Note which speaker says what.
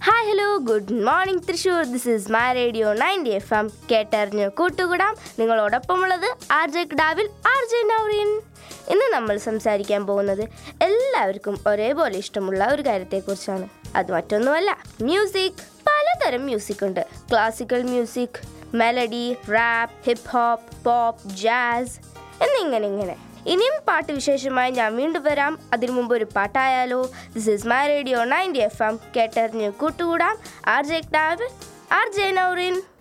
Speaker 1: hi hello good morning Thrissur this is my radio ninety F M കേട്ടറിഞ്ഞ് കൂട്ടുകൂടാം നിങ്ങളോടൊപ്പമുള്ളത് R J കിടാവിൽ R J Naurin ഇന്ന് നമ്മൾ സംസാരിക്കാൻ പോകുന്നത് എല്ലാവർക്കും ഒരേപോലെ ഇഷ്ടമുള്ള ഒരു കാര്യത്തെക്കുറിച്ചാണ് അത് മറ്റൊന്നുമല്ല മ്യൂസിക് പലതരം മ്യൂസിക് ഉണ്ട് classical music melody rap hip hop pop jazz എന്നിങ്ങനെ ഇങ്ങനെ ഇനിയും പാട്ട് വിശേഷമായി ഞാൻ വീണ്ടും വരാം അതിനു മുമ്പ് ഒരു പാട്ടായാലോ this is my radio ninety F M കേട്ടറിഞ്ഞ് കൂട്ടുകൂടാം ആർ ജെ ക്ടാവ് ആർ ജെ നൗറിൻ